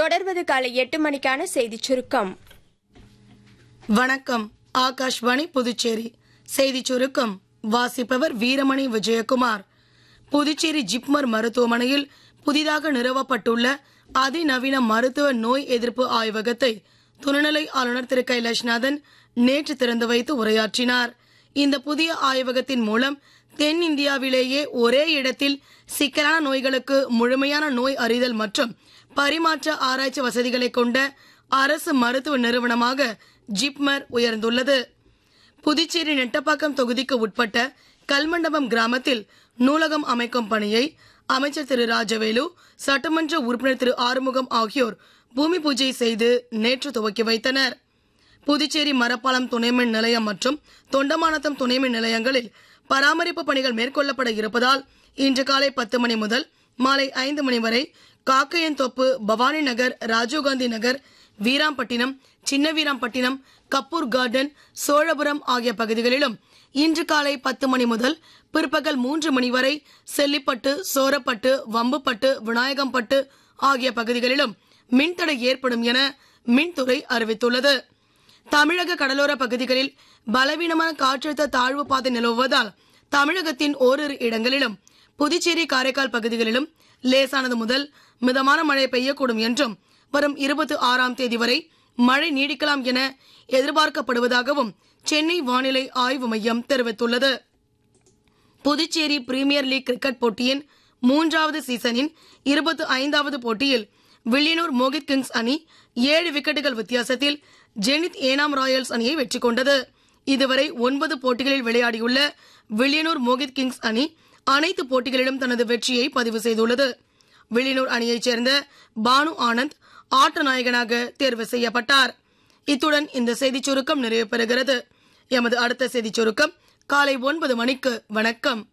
தொடர்வது காலை எட்டு மணிக்கான செய்திச் சுருக்கம் வணக்கம் ஆகாஷ்வாணி புதுச்சேரி செய்தி சுருக்கம் வாசிப்பவர் வீரமணி விஜயகுமார் புதுச்சேரி ஜிப்மர் மருத்துவமனையில் புதிதாக நிறுவப்பட்டுள்ள அதிநவீன மருத்துவ நோய் எதிர்ப்பு ஆய்வகத்தை துணைநிலை ஆளுநர் திரு கைலாஷ்நாதன் நேற்று திறந்து வைத்து உரையாற்றினார் இந்த புதிய ஆய்வகத்தின் மூலம் தென்னிந்தியாவிலேயே ஒரே இடத்தில் சிக்கலான நோய்களுக்கு முழுமையான நோய் அறிதல் மற்றும் பரிமாற்ற ஆராய்ச்சி வசதிகளை கொண்ட அரசு மருத்துவ நிறுவனமாக ஜிப்மர் உயர்ந்துள்ளது புதுச்சேரி நெட்டப்பாக்கம் தொகுதிக்கு உட்பட்ட கல்மண்டபம் கிராமத்தில் நூலகம் அமைக்கும் பணியை அமைச்சர் திரு ராஜவேலு சட்டமன்ற உறுப்பினர் திரு ஆறுமுகம் ஆகியோர் பூமி பூஜை செய்து நேற்று துவக்கி வைத்தனர் புதுச்சேரி மரப்பாலம் துணைமின் நிலையம் மற்றும் தொண்டமானத்தம் துணைமின் நிலையங்களில் பராமரிப்பு பணிகள் மேற்கொள்ளப்பட இருப்பதால் இன்று காலை பத்து மணி முதல் மாலை ஐந்து மணி வரை காக்கையன்தோப்பு பவானி நகர் ராஜீவ்காந்தி நகர் வீராம்பட்டினம் சின்ன வீராம்பட்டினம் கப்பூர் கார்டன் சோழபுரம் ஆகிய பகுதிகளிலும் இன்று காலை பத்து மணி முதல் பிற்பகல் மூன்று மணி வரை செல்லிப்பட்டு சோரப்பட்டு வம்புப்பட்டு விநாயகம்பட்டு ஆகிய பகுதிகளிலும் மின்தடை ஏற்படும் என மின்துறை அறிவித்துள்ளது தமிழக கடலோர பகுதிகளில் பலவீனமான காற்றழுத்த தாழ்வு பாதை நிலவுவதால் தமிழகத்தின் ஓரிரு இடங்களிலும் புதுச்சேரி காரைக்கால் பகுதிகளிலும் லேசானது முதல் மிதமான மழை பெய்யக்கூடும் என்றும் வரும் இருபத்தி ஆறாம் தேதி வரை மழை நீடிக்கலாம் என எதிர்பார்க்கப்படுவதாகவும் சென்னை வானிலை ஆய்வு மையம் தெரிவித்துள்ளது புதுச்சேரி பிரீமியர் லீக் கிரிக்கெட் போட்டியின் மூன்றாவது சீசனின் இருபத்தி ஐந்தாவது போட்டியில் வில்லியனூர் மோகித் கிங்ஸ் அணி ஏழு விக்கெட்டுகள் வித்தியாசத்தில் ஜெனித் ஏனாம் ராயல்ஸ் அணியை வெற்றி கொண்டது இதுவரை ஒன்பது போட்டிகளில் விளையாடியுள்ள வில்லியனூர் மோகித் கிங்ஸ் அணி அனைத்து போட்டிகளிலும் தனது வெற்றியை பதிவு செய்துள்ளது வில்லியனூர் அணியைச் சேர்ந்த பானு ஆனந்த் ஆட்ட நாயகனாக தேர்வு செய்யப்பட்டார் இத்துடன் இந்த செய்திச் சுருக்கம் நிறைவு பெறுகிறது எமது அடுத்த செய்திச் சுருக்கம் காலை ஒன்பது மணிக்கு வணக்கம்